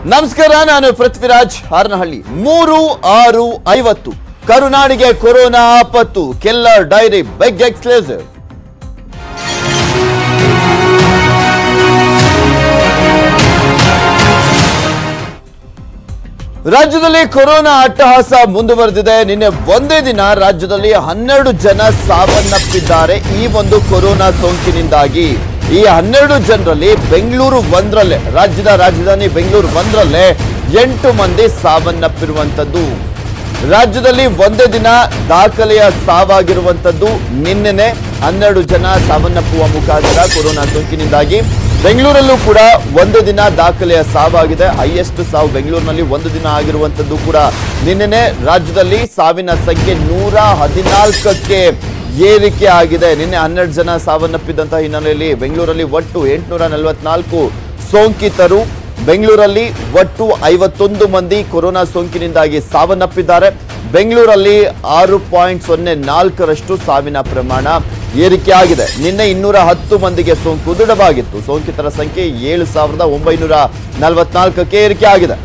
ನಮಸ್ಕಾರ ನಾನು ಪೃಥ್ವಿರಾಜ್ ಹಾರನಹಳ್ಳಿ ಮೂರು ಆರು ಐವತ್ತು ಕರುನಾಡಿಗೆ ಕೊರೋನಾ ಆಪತ್ತು ಕೆಲ್ಲರ್ ಡೈರಿ ಬೆಗ್ ಎಕ್ಸ್ಕ್ಲೂಸಿವ್ ರಾಜ್ಯದಲ್ಲಿ ಕೊರೋನಾ ಅಟ್ಟಹಾಸ ಮುಂದುವರೆದಿದೆ ನಿನ್ನೆ ಒಂದೇ ದಿನ ರಾಜ್ಯದಲ್ಲಿ ಹನ್ನೆರಡು ಜನ ಸಾವನ್ನಪ್ಪಿದ್ದಾರೆ ಈ ಒಂದು ಕೊರೋನಾ ಸೋಂಕಿನಿಂದಾಗಿ ಈ ಹನ್ನೆರಡು ಜನರಲ್ಲಿ ಬೆಂಗಳೂರು ಒಂದರಲ್ಲೇ ರಾಜ್ಯದ ರಾಜಧಾನಿ ಬೆಂಗಳೂರು ಒಂದರಲ್ಲೇ ಎಂಟು ಮಂದಿ ಸಾವನ್ನಪ್ಪಿರುವಂತದ್ದು ರಾಜ್ಯದಲ್ಲಿ ಒಂದೇ ದಿನ ದಾಖಲೆಯ ಸಾವಾಗಿರುವಂತದ್ದು ನಿನ್ನೆನೆ ಹನ್ನೆರಡು ಜನ ಸಾವನ್ನಪ್ಪುವ ಮುಖಾಂತರ ಕೊರೋನಾ ಸೋಂಕಿನಿಂದಾಗಿ ಬೆಂಗಳೂರಲ್ಲೂ ಕೂಡ ಒಂದು ದಿನ ದಾಖಲೆಯ ಸಾವಾಗಿದೆ ಹೈಯೆಸ್ಟ್ ಸಾವು ಬೆಂಗಳೂರಿನಲ್ಲಿ ಒಂದು ದಿನ ಆಗಿರುವಂತದ್ದು ಕೂಡ ನಿನ್ನೆನೆ ರಾಜ್ಯದಲ್ಲಿ ಸಾವಿನ ಸಂಖ್ಯೆ ನೂರ ಹದಿನಾಲ್ಕಕ್ಕೆ ಏರಿಕೆ ಆಗಿದೆ ನಿನ್ನೆ ಹನ್ನೆರಡು ಜನ ಸಾವನ್ನಪ್ಪಿದಂತಹ ಹಿನ್ನೆಲೆಯಲ್ಲಿ ಬೆಂಗಳೂರಲ್ಲಿ ಒಟ್ಟು ಎಂಟುನೂರ ನಲವತ್ನಾಲ್ಕು ಸೋಂಕಿತರು ಬೆಂಗಳೂರಲ್ಲಿ ಒಟ್ಟು ಐವತ್ತೊಂದು ಮಂದಿ ಕೊರೋನಾ ಸೋಂಕಿನಿಂದಾಗಿ ಸಾವನ್ನಪ್ಪಿದ್ದಾರೆ ಬೆಂಗಳೂರಲ್ಲಿ ಆರು ಪಾಯಿಂಟ್ ಸೊನ್ನೆ ನಾಲ್ಕರಷ್ಟು ಸಾವಿನ ಪ್ರಮಾಣ ಏರಿಕೆಯಾಗಿದೆ ನಿನ್ನೆ ಇನ್ನೂರ ಹತ್ತು ಮಂದಿಗೆ ಸೋಂಕು ದೃಢವಾಗಿತ್ತು ಸೋಂಕಿತರ ಸಂಖ್ಯೆ ಏಳು ಸಾವಿರದ ಒಂಬೈನೂರ ನಲವತ್ನಾಲ್ಕಕ್ಕೆ ಏರಿಕೆ ಆಗಿದೆ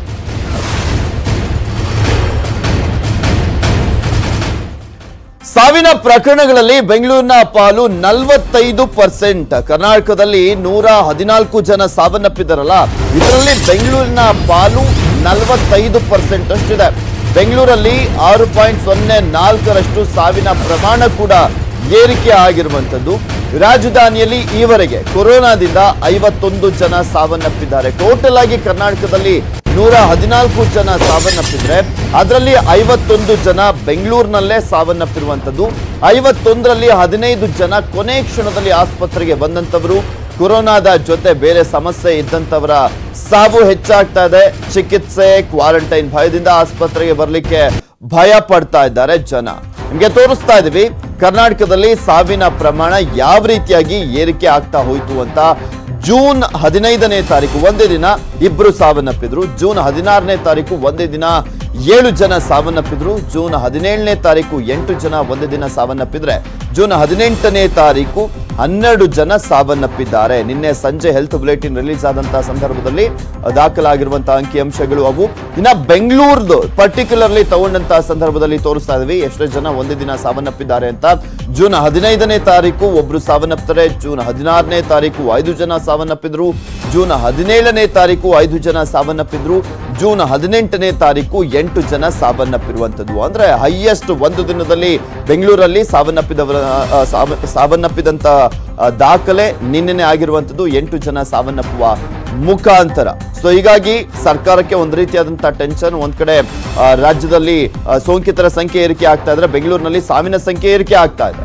ಸಾವಿನ ಪ್ರಕರಣಗಳಲ್ಲಿ ಬೆಂಗಳೂರಿನ ಪಾಲು ನಲವತ್ತೈದು ಪರ್ಸೆಂಟ್ ಕರ್ನಾಟಕದಲ್ಲಿ ನೂರ ಹದಿನಾಲ್ಕು ಜನ ಸಾವನ್ನಪ್ಪಿದಾರಲ್ಲ ಇದರಲ್ಲಿ ಬೆಂಗಳೂರಿನ ಪಾಲು ನಲವತ್ತೈದು ಪರ್ಸೆಂಟ್ ಅಷ್ಟಿದೆ ಬೆಂಗಳೂರಲ್ಲಿ ಆರು ಪಾಯಿಂಟ್ ಸೊನ್ನೆ ನಾಲ್ಕರಷ್ಟು ಸಾವಿನ ಪ್ರಮಾಣ ಕೂಡ ಏರಿಕೆ ಆಗಿರುವಂತದ್ದು ರಾಜಧಾನಿಯಲ್ಲಿ ಈವರೆಗೆ ಕೊರೋನಾದಿಂದ ಐವತ್ತೊಂದು ಜನ ಸಾವನ್ನಪ್ಪಿದ್ದಾರೆ ಟೋಟಲ್ ಆಗಿ ಕರ್ನಾಟಕದಲ್ಲಿ ನೂರ ಹದಿನಾಲ್ಕು ಜನ ಸಾವನ್ನಪ್ಪಿದ್ರೆ ಅದರಲ್ಲಿ ಐವತ್ತೊಂದು ಜನ ಬೆಂಗಳೂರಿನಲ್ಲೇ ಸಾವನ್ನಪ್ಪಿರುವಂತದ್ದು ಐವತ್ತೊಂದರಲ್ಲಿ ಹದಿನೈದು ಜನ ಕೊನೆ ಕ್ಷಣದಲ್ಲಿ ಆಸ್ಪತ್ರೆಗೆ ಬಂದಂತವರು ಕೊರೋನಾದ ಜೊತೆ ಬೇರೆ ಸಮಸ್ಯೆ ಇದ್ದಂತವರ ಸಾವು ಹೆಚ್ಚಾಗ್ತಾ ಇದೆ ಚಿಕಿತ್ಸೆ ಕ್ವಾರಂಟೈನ್ ಭಯದಿಂದ ಆಸ್ಪತ್ರೆಗೆ ಬರಲಿಕ್ಕೆ ಭಯ ಪಡ್ತಾ ಇದ್ದಾರೆ ಜನ ನಿಮಗೆ ತೋರಿಸ್ತಾ ಇದೀವಿ ಕರ್ನಾಟಕದಲ್ಲಿ ಸಾವಿನ ಪ್ರಮಾಣ ಯಾವ ರೀತಿಯಾಗಿ ಏರಿಕೆ ಆಗ್ತಾ ಹೋಯ್ತು ಅಂತ ಜೂನ್ ಹದಿನೈದನೇ ತಾರೀಕು ಒಂದೇ ದಿನ ಇಬ್ರು ಸಾವನ್ನಪ್ಪಿದ್ರು ಜೂನ್ ಹದಿನಾರನೇ ತಾರೀಕು ಒಂದೇ ದಿನ ಏಳು ಜನ ಸಾವನ್ನಪ್ಪಿದ್ರು ಜೂನ್ ಹದಿನೇಳನೇ ತಾರೀಕು ಎಂಟು ಜನ ಒಂದೇ ದಿನ ಸಾವನ್ನಪ್ಪಿದ್ರೆ ಜೂನ್ ಹದಿನೆಂಟನೇ ತಾರೀಕು ಹನ್ನೆರಡು ಜನ ಸಾವನ್ನಪ್ಪಿದ್ದಾರೆ ನಿನ್ನೆ ಸಂಜೆ ಹೆಲ್ತ್ ಬುಲೆಟಿನ್ ರಿಲೀಸ್ ಆದಂತಹ ಸಂದರ್ಭದಲ್ಲಿ ದಾಖಲಾಗಿರುವಂತಹ ಅಂಕಿಅಂಶಗಳು ಅವು ಇನ್ನ ಬೆಂಗಳೂರ್ದು ಪರ್ಟಿಕ್ಯುಲರ್ಲಿ ತಗೊಂಡಂತಹ ಸಂದರ್ಭದಲ್ಲಿ ತೋರಿಸ್ತಾ ಇದೀವಿ ಎಷ್ಟೋ ಜನ ಒಂದೇ ದಿನ ಸಾವನ್ನಪ್ಪಿದ್ದಾರೆ ಅಂತ ಜೂನ್ ಹದಿನೈದನೇ ತಾರೀಕು ಒಬ್ರು ಸಾವನ್ನಪ್ತಾರೆ ಜೂನ್ ಹದಿನಾರನೇ ತಾರೀಕು ಐದು ಜನ ಸಾವನ್ನಪ್ಪಿದ್ರು ಜೂನ್ ಹದಿನೇಳನೇ ತಾರೀಕು ಐದು ಜನ ಸಾವನ್ನಪ್ಪಿದ್ರು ಜೂನ್ ಹದಿನೆಂಟನೇ ತಾರೀಕು ಎಂಟು ಜನ ಸಾವನ್ನಪ್ಪಿರುವಂತದ್ದು ಅಂದ್ರೆ ಹೈಯೆಸ್ಟ್ ಒಂದು ದಿನದಲ್ಲಿ ಬೆಂಗಳೂರಲ್ಲಿ ಸಾವನ್ನಪ್ಪಿದವರ ಆ, ಸಾವ- ಸಾವನ್ನಪ್ಪಿದಂತ ಆ, ದಾಖಲೆ ನಿನ್ನೆನೆ ಆಗಿರುವಂತದ್ದು ಎಂಟು ಜನ ಸಾವನ್ನಪ್ಪುವ ಮುಖಾಂತರ ಸೊ ಹೀಗಾಗಿ ಸರ್ಕಾರಕ್ಕೆ ಒಂದು ರೀತಿಯಾದಂತಹ ಟೆನ್ಷನ್ ಒಂದ್ ಕಡೆ ಆ, ರಾಜ್ಯದಲ್ಲಿ ಆ, ಸೋಂಕಿತರ ಸಂಖ್ಯೆ ಏರಿಕೆ ಆಗ್ತಾ ಇದ್ರೆ ಬೆಂಗಳೂರಿನಲ್ಲಿ ಸಾವಿನ ಸಂಖ್ಯೆ ಏರಿಕೆ ಆಗ್ತಾ ಇದೆ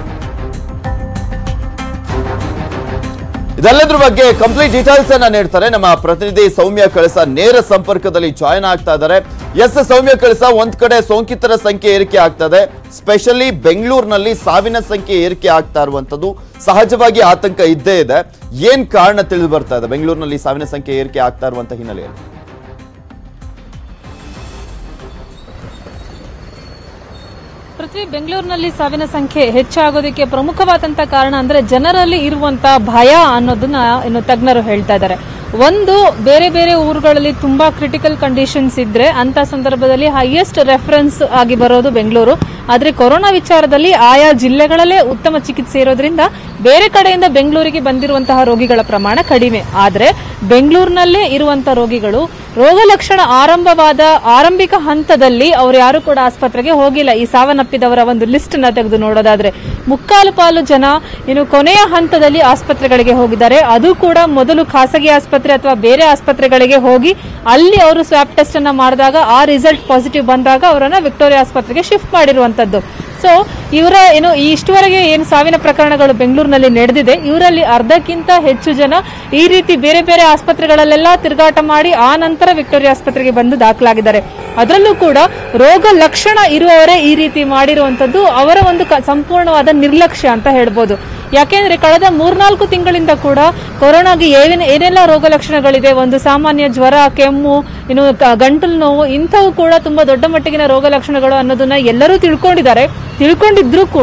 ಇದೆಲ್ಲದ್ರ ಬಗ್ಗೆ ಕಂಪ್ಲೀಟ್ ಡೀಟೇಲ್ಸ್ ಅನ್ನ ನೀಡ್ತಾರೆ ನಮ್ಮ ಪ್ರತಿನಿಧಿ ಸೌಮ್ಯ ಕಳಸ ನೇರ ಸಂಪರ್ಕದಲ್ಲಿ ಜಾಯ್ನ್ ಆಗ್ತಾ ಇದ್ದಾರೆ ಎಸ್ ಸೌಮ್ಯ ಕಳಸ ಒಂದ್ ಕಡೆ ಸೋಂಕಿತರ ಸಂಖ್ಯೆ ಏರಿಕೆ ಆಗ್ತಾ ಇದೆ ಸ್ಪೆಷಲಿ ಬೆಂಗಳೂರಿನಲ್ಲಿ ಸಾವಿನ ಸಂಖ್ಯೆ ಏರಿಕೆ ಆಗ್ತಾ ಇರುವಂತದ್ದು ಸಹಜವಾಗಿ ಆತಂಕ ಇದ್ದೇ ಇದೆ ಏನ್ ಕಾರಣ ತಿಳಿದು ಬರ್ತಾ ಇದೆ ಬೆಂಗಳೂರಿನಲ್ಲಿ ಸಾವಿನ ಸಂಖ್ಯೆ ಏರಿಕೆ ಆಗ್ತಾ ಇರುವಂತ ಹಿನ್ನೆಲೆಯಲ್ಲಿ ಪೃಥ್ವಿ ಬೆಂಗಳೂರಿನಲ್ಲಿ ಸಾವಿನ ಸಂಖ್ಯೆ ಹೆಚ್ಚಾಗೋದಕ್ಕೆ ಪ್ರಮುಖವಾದಂತ ಕಾರಣ ಅಂದ್ರೆ ಜನರಲ್ಲಿ ಇರುವಂತ ಭಯ ಅನ್ನೋದನ್ನ ಇನ್ನು ತಜ್ಞರು ಹೇಳ್ತಾ ಇದ್ದಾರೆ ಒಂದು ಬೇರೆ ಬೇರೆ ಊರುಗಳಲ್ಲಿ ತುಂಬಾ ಕ್ರಿಟಿಕಲ್ ಕಂಡೀಷನ್ಸ್ ಇದ್ರೆ ಅಂತ ಸಂದರ್ಭದಲ್ಲಿ ಹೈಯೆಸ್ಟ್ ರೆಫರೆನ್ಸ್ ಆಗಿ ಬರೋದು ಬೆಂಗಳೂರು ಆದ್ರೆ ಕೊರೋನಾ ವಿಚಾರದಲ್ಲಿ ಆಯಾ ಜಿಲ್ಲೆಗಳಲ್ಲೇ ಉತ್ತಮ ಚಿಕಿತ್ಸೆ ಇರೋದ್ರಿಂದ ಬೇರೆ ಕಡೆಯಿಂದ ಬೆಂಗಳೂರಿಗೆ ಬಂದಿರುವಂತಹ ರೋಗಿಗಳ ಪ್ರಮಾಣ ಕಡಿಮೆ ಆದ್ರೆ ಬೆಂಗಳೂರಿನಲ್ಲೇ ಇರುವಂತಹ ರೋಗಿಗಳು ರೋಗ ಲಕ್ಷಣ ಆರಂಭವಾದ ಆರಂಭಿಕ ಹಂತದಲ್ಲಿ ಅವ್ರು ಯಾರು ಕೂಡ ಆಸ್ಪತ್ರೆಗೆ ಹೋಗಿಲ್ಲ ಈ ಸಾವನ್ನಪ್ಪಿದವರ ಒಂದು ಲಿಸ್ಟ್ ನ ತೆಗೆದು ನೋಡೋದಾದ್ರೆ ಮುಕ್ಕಾಲು ಪಾಲು ಜನ ಇನ್ನು ಕೊನೆಯ ಹಂತದಲ್ಲಿ ಆಸ್ಪತ್ರೆಗಳಿಗೆ ಹೋಗಿದ್ದಾರೆ ಅದು ಕೂಡ ಮೊದಲು ಖಾಸಗಿ ಆಸ್ಪತ್ರೆ ಅಥವಾ ಬೇರೆ ಆಸ್ಪತ್ರೆಗಳಿಗೆ ಹೋಗಿ ಅಲ್ಲಿ ಅವರು ಸ್ವಾಪ್ ಟೆಸ್ಟ್ ಅನ್ನ ಮಾಡಿದಾಗ ಆ ರಿಸಲ್ಟ್ ಪಾಸಿಟಿವ್ ಬಂದಾಗ ಅವರನ್ನ ವಿಕ್ಟೋರಿಯಾ ಆಸ್ಪತ್ರೆಗೆ ಶಿಫ್ಟ್ ಮಾಡಿರುವಂತದ್ದು ಸೊ ಇವರ ಏನು ಈ ಇಷ್ಟುವರೆಗೆ ಏನು ಸಾವಿನ ಪ್ರಕರಣಗಳು ಬೆಂಗಳೂರಿನಲ್ಲಿ ನಡೆದಿದೆ ಇವರಲ್ಲಿ ಅರ್ಧಕ್ಕಿಂತ ಹೆಚ್ಚು ಜನ ಈ ರೀತಿ ಬೇರೆ ಬೇರೆ ಆಸ್ಪತ್ರೆಗಳಲ್ಲೆಲ್ಲ ತಿರುಗಾಟ ಮಾಡಿ ಆ ನಂತರ ವಿಕ್ಟೋರಿಯಾ ಆಸ್ಪತ್ರೆಗೆ ಬಂದು ದಾಖಲಾಗಿದ್ದಾರೆ ಅದರಲ್ಲೂ ಕೂಡ ರೋಗ ಲಕ್ಷಣ ಇರುವವರೇ ಈ ರೀತಿ ಮಾಡಿರುವಂತದ್ದು ಅವರ ಒಂದು ಕ- ಸಂಪೂರ್ಣವಾದ ನಿರ್ಲಕ್ಷ್ಯ ಅಂತ ಹೇಳ್ಬೋದು ಯಾಕೆಂದ್ರೆ ಕಳೆದ ಮೂರ್ನಾಲ್ಕು ತಿಂಗಳಿಂದ ಕೂಡ ಕೊರೋನಾಗೆ ಏನೇನ್ ಏನೆಲ್ಲ ರೋಗ ಲಕ್ಷಣಗಳಿದೆ ಒಂದು ಸಾಮಾನ್ಯ ಜ್ವರ ಕೆಮ್ಮು ಇನ್ನು ಕ- ಗಂಟಲು ನೋವು ಇಂಥವು ಕೂಡ ತುಂಬಾ ದೊಡ್ಡ ಮಟ್ಟಿಗಿನ ರೋಗ ಲಕ್ಷಣಗಳು ಅನ್ನೋದನ್ನ ಎಲ್ಲರೂ ತಿಳ್ಕೊಂಡಿದ್ದಾರೆ ತಿಳ್ಕೊಂಡಿದ್ರು ಕೂಡ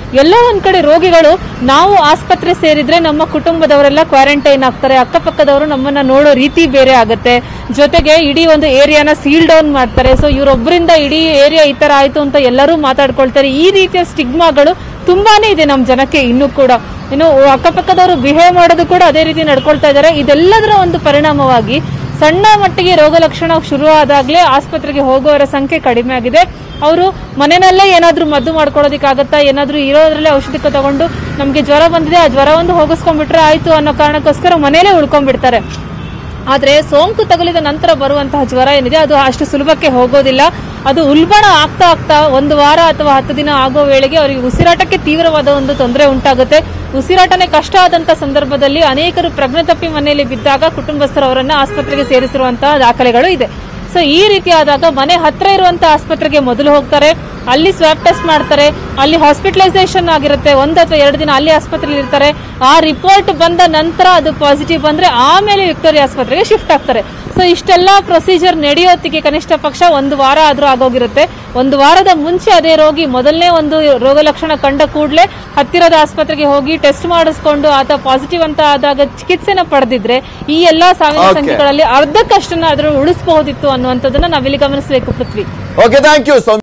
ಎಲ್ಲೋ ಒಂದ್ ಕಡೆ ರೋಗಿಗಳು ನಾವು ಆಸ್ಪತ್ರೆ ಸೇರಿದ್ರೆ ನಮ್ಮ ಕುಟುಂಬದವರೆಲ್ಲ ಕ್ವಾರಂಟೈನ್ ಆಗ್ತಾರೆ ಅಕ್ಕಪಕ್ಕದವರು ನಮ್ಮನ್ನ ನೋಡೋ ರೀತಿ ಬೇರೆ ಆಗುತ್ತೆ ಜೊತೆಗೆ ಇಡೀ ಒಂದು ಏರಿಯಾನ ಸೀಲ್ ಡೌನ್ ಮಾಡ್ತಾರೆ ಸೊ ಇವರೊಬ್ಬರಿಂದ ಇಡೀ ಏರಿಯಾ ಈ ತರ ಆಯ್ತು ಅಂತ ಎಲ್ಲರೂ ಮಾತಾಡ್ಕೊಳ್ತಾರೆ ಈ ರೀತಿಯ ಸ್ಟಿಗ್ಮಾಗಳು ತುಂಬಾನೇ ಇದೆ ನಮ್ಮ ಜನಕ್ಕೆ ಇನ್ನೂ ಕೂಡ ಇನ್ನು ಅಕ್ಕಪಕ್ಕದವರು ಬಿಹೇವ್ ಮಾಡೋದು ಕೂಡ ಅದೇ ರೀತಿ ನಡ್ಕೊಳ್ತಾ ಇದ್ದಾರೆ ಇದೆಲ್ಲದರ ಒಂದು ಪರಿಣಾಮವಾಗಿ ಸಣ್ಣ ಮಟ್ಟಿಗೆ ರೋಗ ಲಕ್ಷಣ ಶುರು ಆದಾಗ್ಲೇ ಆಸ್ಪತ್ರೆಗೆ ಹೋಗುವವರ ಸಂಖ್ಯೆ ಕಡಿಮೆ ಆಗಿದೆ ಅವರು ಮನೆಯಲ್ಲೇ ಏನಾದ್ರೂ ಮದ್ದು ಮಾಡ್ಕೊಳ್ಳೋದಕ್ಕಾಗತ್ತಾ ಏನಾದ್ರೂ ಇರೋದ್ರಲ್ಲೇ ಔಷಧಿ ತಗೊಂಡು ನಮ್ಗೆ ಜ್ವರ ಬಂದಿದೆ ಆ ಜ್ವರ ಒಂದು ಹೋಗಿಸ್ಕೊಂಡ್ಬಿಟ್ರೆ ಆಯ್ತು ಅನ್ನೋ ಕಾರಣಕ್ಕೋಸ್ಕರ ಮನೇಲೆ ಉಳ್ಕೊಂಡ್ಬಿಡ್ತಾರೆ ಆದ್ರೆ ಸೋಂಕು ತಗುಲಿದ ನಂತರ ಬರುವಂತಹ ಜ್ವರ ಏನಿದೆ ಅದು ಅಷ್ಟು ಸುಲಭಕ್ಕೆ ಹೋಗೋದಿಲ್ಲ ಅದು ಉಲ್ಬಣ ಆಗ್ತಾ ಆಗ್ತಾ ಒಂದು ವಾರ ಅಥವಾ ಹತ್ತು ದಿನ ಆಗೋ ವೇಳೆಗೆ ಅವರಿಗೆ ಉಸಿರಾಟಕ್ಕೆ ತೀವ್ರವಾದ ಒಂದು ತೊಂದರೆ ಉಂಟಾಗುತ್ತೆ ಉಸಿರಾಟನೇ ಕಷ್ಟ ಆದಂತ ಸಂದರ್ಭದಲ್ಲಿ ಅನೇಕರು ಪ್ರಜ್ಞೆ ತಪ್ಪಿ ಮನೆಯಲ್ಲಿ ಬಿದ್ದಾಗ ಕುಟುಂಬಸ್ಥರು ಅವರನ್ನ ಆಸ್ಪತ್ರೆಗೆ ಸೇರಿಸಿರುವಂತಹ ದಾಖಲೆಗಳು ಇದೆ ಸೊ ಈ ರೀತಿ ಆದಾಗ ಮನೆ ಹತ್ರ ಇರುವಂತಹ ಆಸ್ಪತ್ರೆಗೆ ಮೊದಲು ಹೋಗ್ತಾರೆ ಅಲ್ಲಿ ಸ್ವಾಬ್ ಟೆಸ್ಟ್ ಮಾಡ್ತಾರೆ ಅಲ್ಲಿ ಹಾಸ್ಪಿಟಲೈಸೇಷನ್ ಆಗಿರುತ್ತೆ ಒಂದು ಅಥವಾ ಎರಡು ದಿನ ಅಲ್ಲಿ ಆಸ್ಪತ್ರೆಯಲ್ಲಿ ಇರ್ತಾರೆ ಆ ರಿಪೋರ್ಟ್ ಬಂದ ನಂತರ ಅದು ಪಾಸಿಟಿವ್ ಬಂದ್ರೆ ಆಮೇಲೆ ವಿಕ್ಟೋರಿಯಾ ಆಸ್ಪತ್ರೆಗೆ ಶಿಫ್ಟ್ ಆಗ್ತಾರೆ ಸೊ ಇಷ್ಟೆಲ್ಲ ಪ್ರೊಸೀಜರ್ ನಡೆಯೋತ್ತಿಗೆ ಕನಿಷ್ಠ ಪಕ್ಷ ಒಂದು ವಾರ ಆದ್ರೂ ಆಗೋಗಿರುತ್ತೆ ಒಂದು ವಾರದ ಮುಂಚೆ ಅದೇ ರೋಗಿ ಮೊದಲನೇ ಒಂದು ರೋಗ ಲಕ್ಷಣ ಕಂಡ ಕೂಡಲೇ ಹತ್ತಿರದ ಆಸ್ಪತ್ರೆಗೆ ಹೋಗಿ ಟೆಸ್ಟ್ ಮಾಡಿಸ್ಕೊಂಡು ಆತ ಪಾಸಿಟಿವ್ ಅಂತ ಆದಾಗ ಚಿಕಿತ್ಸೆನ ಪಡೆದಿದ್ರೆ ಈ ಎಲ್ಲಾ ಸಾವಿನ Okay. ಸಂಖ್ಯೆಗಳಲ್ಲಿ ಅರ್ಧಕ್ಕಷ್ಟನ್ನ ಅದ್ರ ಉಳಿಸಬಹುದಿತ್ತು ಅನ್ನುವಂಥದ್ದನ್ನ ನಾವಿಲ್ಲಿ ಗಮನಿಸಬೇಕು ಪೃಥ್ವಿ ಓಕೆ ಥ್ಯಾಂಕ್ ಯು